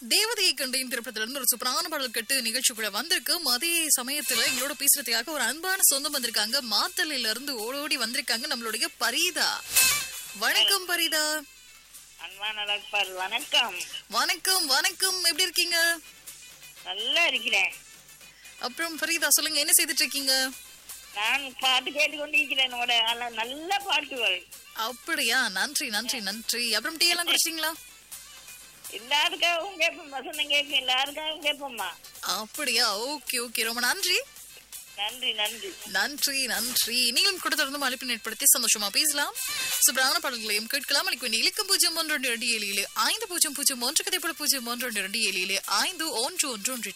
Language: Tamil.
தேவதையை கண்டேன் திரைப்படத்துல இருந்து ஒரு சூப்பரான பாடல் கட்டு நிகழ்ச்சிக்குள்ள வந்திருக்கு மதிய சமயத்துல எங்களோட பேசுறதுக்காக ஒரு அன்பான சொந்தம் வந்திருக்காங்க மாத்தலையில இருந்து ஓடோடி வந்திருக்காங்க நம்மளுடைய பரீதா வணக்கம் பரீதா அன்பான அழகப்பார் வணக்கம் வணக்கம் வணக்கம் எப்படி இருக்கீங்க நல்லா இருக்கிறேன் அப்புறம் ஃபரீதா சொல்லுங்க என்ன செய்துட்டு இருக்கீங்க நான் பாட்டு கேட்டுக்கொண்டிருக்கிறேன் உங்களோட நல்ல நல்ல பாட்டுகள் அப்படியா நன்றி நன்றி நன்றி அப்புறம் டீ எல்லாம் குடிச்சிங்களா எல்லாருக்காகவும் கேட்போம் வசந்தம் கேட்போம் எல்லாருக்காகவும் கேட்போம்மா அப்படியா ஓகே ஓகே ரொம்ப நன்றி நன்றி நன்றி நன்றி நன்றி நீங்களும் கூட தொடர்ந்து அழைப்பின் ஏற்படுத்தி சந்தோஷமா பேசலாம் சுப்ரான பாடல்களையும் கேட்கலாம் அளிக்க வேண்டிய இலக்கம் பூஜ்ஜியம் ஒன்று ரெண்டு இரண்டு ஏழு ஏழு ஐந்து பூஜ்ஜியம் பூஜ்ஜியம் ஒன்று கதைப்பட பூஜ்ஜியம் ஒன்று ரெண்டு இரண்டு ஏழு ஏழு ஐந்து ஒன்று ஒன்று ஒன்று